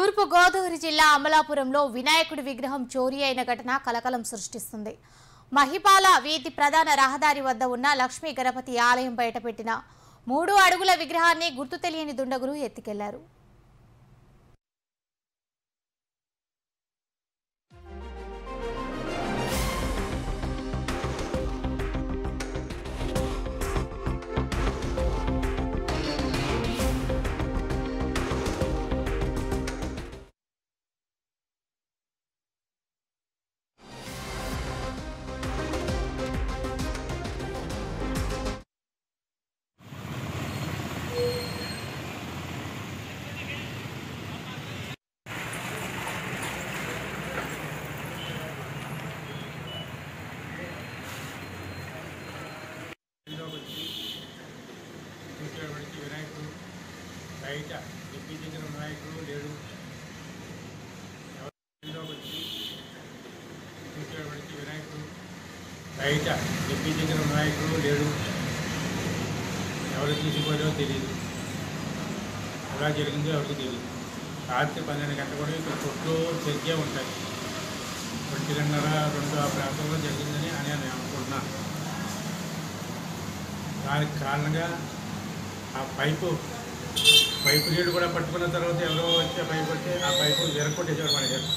తూర్పు గోదావరి జిల్లా అమలాపురంలో వినాయకుడి విగ్రహం చోరీ అయిన ఘటన కలకలం సృష్టిస్తుంది మహిపాల వీధి ప్రధాన రహదారి వద్ద ఉన్న లక్ష్మీ గణపతి ఆలయం బయటపెట్టిన మూడు అడుగుల విగ్రహాన్ని గుర్తు తెలియని దుండగులు ఎత్తుకెళ్లారు ఇంట్లోకి వచ్చి చూసేవాడికి వినాయకుడు బయట ఎప్పించిన వినాయకుడు లేడు ఎవరి ఇంట్లోకి వచ్చి చూసేవాడికి వినాయకుడు బయట ఎప్పించిన వినాయకుడు లేడు ఎవరు తీసిపోయారో తెలియదు ఎలా జరిగిందో ఎవరికి తెలియదు రాత్రి పన్నెండు గంటల కూడా ఇక్కడ కొట్లు చెరిగే ఉంటాయి ఒంటిగన్నర రెండు ఆ ప్రాంతంలో జరిగిందని అని నేను అనుకుంటున్నాను దానికి కారణంగా ఆ పైపు పైపు నీళ్ళు కూడా పట్టుకున్న తర్వాత ఎవరో వచ్చి ఆ పైపు వచ్చి ఆ పైపు విరగొట్టేసారు మన దగ్గర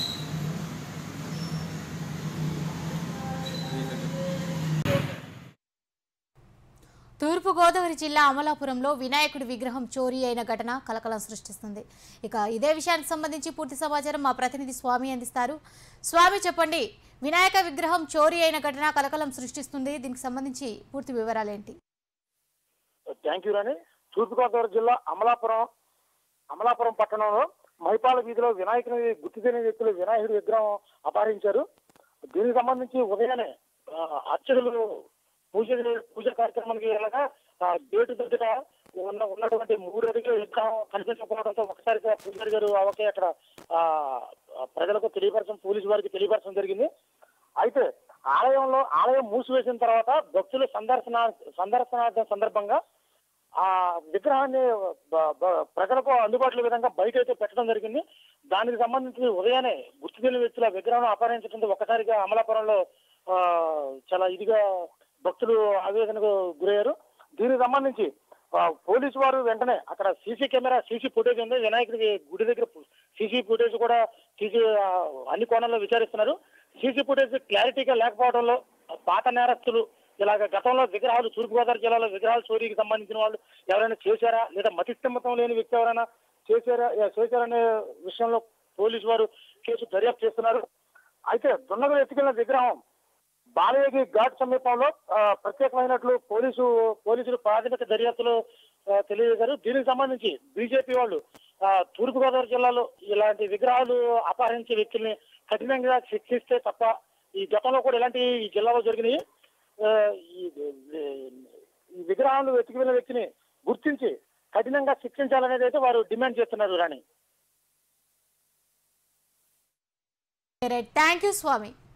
తూర్పు గోదావరి జిల్లా అమలాపురంలో వినాయకుడి విగ్రహం చోరీ అయిన ఘటన కలకలం సృష్టిస్తుంది ఇక ఇదే విషయానికి సంబంధించి పూర్తి సమాచారం మా ప్రతినిధి స్వామి అందిస్తారు స్వామి చెప్పండి వినాయక విగ్రహం చోరీ అయిన ఘటన కలకలం సృష్టిస్తుంది దీనికి సంబంధించి పూర్తి వివరాలేంటి థ్యాంక్ యూ రాణి తూర్పుగోదావరి జిల్లా అమలాపురం అమలాపురం పట్టణంలో మైపాల వీధిలో వినాయకుని గుర్తు తెలియని వ్యక్తులు వినాయకుడి విగ్రహం అపహరించారు దీనికి సంబంధించి ఉదయాన్నే ఆ, అర్చకులు పూజ పూజ కార్యక్రమానికి వెళ్ళగా ఆ, గేటు దగ్గర ఉన్న ఉన్నటువంటి మూడు అడుగుల విగ్రహం కనిపించకపోవడంతో ఒకసారిగా పూజారి గారు అవకే అక్కడ ఆ, ఆ, ప్రజలకు తెలియపరచడం పోలీసు వారికి తెలియపరచడం జరిగింది అయితే ఆలయంలో ఆలయం మూసివేసిన తర్వాత భక్తులు సందర్శన సందర్శనార్థం సందర్భంగా ఆ విగ్రహాన్ని బ- బ- ప్రజలకు అందుబాటులో విధంగా బయట అయితే పెట్టడం జరిగింది దానికి సంబంధించి ఉదయాన్నే గుర్తు తెలియని వ్యక్తుల విగ్రహం అపహరించడంతో ఒక్కసారిగా అమలాపురంలో ఆ, చాలా ఇదిగా భక్తులు ఆవేదనకు గురయ్యారు దీనికి సంబంధించి ఆ, పోలీసు వారు వెంటనే అక్కడ సీసీ కెమెరా సీసీ ఫుటేజ్ ఉంది వినాయకుడి గుడి దగ్గర సీసీ ఫుటేజ్ కూడా తీసి ఆ, అన్ని కోణాల్లో విచారిస్తున్నారు సీసీ ఫుటేజ్ క్లారిటీగా లేకపోవడంలో పాత నేరస్తులు ఇలాగ గతంలో విగ్రహాలు తూర్పుగోదావరి జిల్లాలో విగ్రహాలు చోరీకి సంబంధించిన వాళ్ళు ఎవరైనా చేశారా లేదా మతిస్థిమతం లేని వ్యక్తి ఎవరైనా చేశారా ఏ, చేశారనే విషయంలో పోలీసు వారు కేసు దర్యాప్తు చేస్తున్నారు అయితే దున్నగలు ఎత్తుకెళ్లిన విగ్రహం బాలయోగి ఘాట్ సమీపంలో ఆ, ప్రత్యేకమైనట్లు పోలీసు పోలీసులు ప్రాథమిక దర్యాప్తులో ఆ, తెలియజేశారు దీనికి సంబంధించి బీజేపీ వాళ్ళు ఆ, తూర్పుగోదావరి జిల్లాలో ఇలాంటి విగ్రహాలు అపహరించే వ్యక్తుల్ని కఠినంగా శిక్షిస్తే తప్ప ఈ గతంలో కూడా ఇలాంటి ఈ జిల్లాలో జరిగినాయి ఆ, ఈ ఈ విగ్రహాలు వెతికిన వ్యక్తిని గుర్తించి కఠినంగా శిక్షించాలనేది అయితే వారు డిమాండ్ చేస్తున్నారు రాణి థ్యాంక్ యూ స్వామి